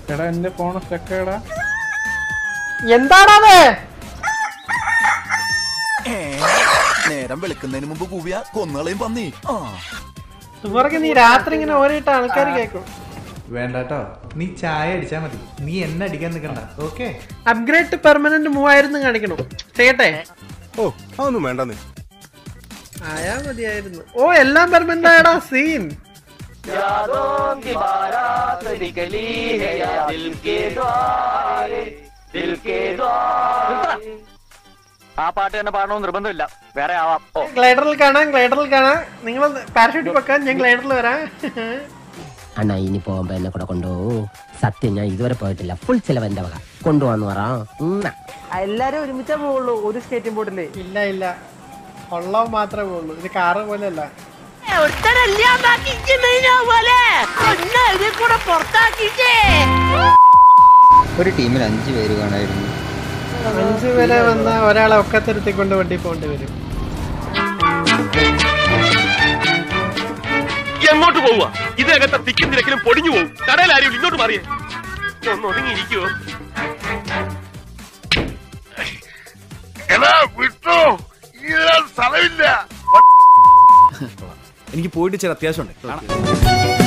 എടാ എന്റെ ഫോൺ സ്റ്റക്കാടാ എന്താണത് നേരം വെളുക്കുന്നതിന് മുമ്പ് കൂവിയ കൊന്നുകളയും പന്നി ആ സുമർക്ക് നീ രാത്രി ഇങ്ങനെ ഓരിട്ട ആൾക്കാർ കേൾക്കും വേണ്ട കേട്ടോ നീ ചായ അടിച്ചാ മതി നീ എന്നെ അടിക്കാൻ നിൽക്കണ്ട ഓക്കെ അപ്ഗ്രേഡ് ടു പെർമനന്റ് മൂവായിരുന്നു കാണിക്കണം ചെയ്യട്ടെ ഓ അതൊന്നും വേണ്ടെന്ന് ആയാ മതിയായിരുന്നു ഓ എല്ലാം പെർമനന്റ് ആയടാ സീൻ ആ പാട്ട് തന്നെ പാടണമെന്ന് നിർബന്ധമില്ല വേറെ ആവാം ഓ ഗ്ലൈഡറിൽ കാണാം ഗ്ലൈഡറിൽ കാണാം നിങ്ങൾ പാരഷൂട്ട് വെക്കാൻ ഞാൻ ഗ്ലൈഡറിൽ വരാം അണ്ണാ ഇനി പോകുമ്പോ എന്നെ കൂടെ കൊണ്ടുപോകൂ സത്യം ഞാൻ ഇതുവരെ പോയിട്ടില്ല ഫുൾ ചെലവ് എന്റെ വക കൊണ്ടുപോവാന്ന് പറ ഉമ്മ. എല്ലാരും ഒരുമിച്ചാ പോവുള്ളൂ ഒരു സ്കേറ്റിംഗ് ബോർഡില് ഇല്ല ഇല്ല കൊള്ളാൻ മാത്രമേ ഉള്ളൂ ഇത് കാറ് പോലെയല്ല ഒരു ടീമിൽ അഞ്ചു പേര് കാണായിരുന്നു അഞ്ചു പേരെ വന്ന ഒരാളെ ഒക്കത്തിരുത്തിക്കൊണ്ട് വണ്ടി പോകേണ്ടി വരും എങ്ങോട്ട് പോവുക ഇതിനകത്ത് തിക്കും തിരക്കിലും പൊടിഞ്ഞു പോകും കടയിൽ ആരും ഇങ്ങോട്ട് മാറിയേ ഒന്ന് ഒതുങ്ങിയിരിക്കുവോ വിട്ടോ സ്ഥലമില്ല എനിക്ക് പോയിട്ട് ചില അത്യാവശ്യമുണ്ട് കാണാം.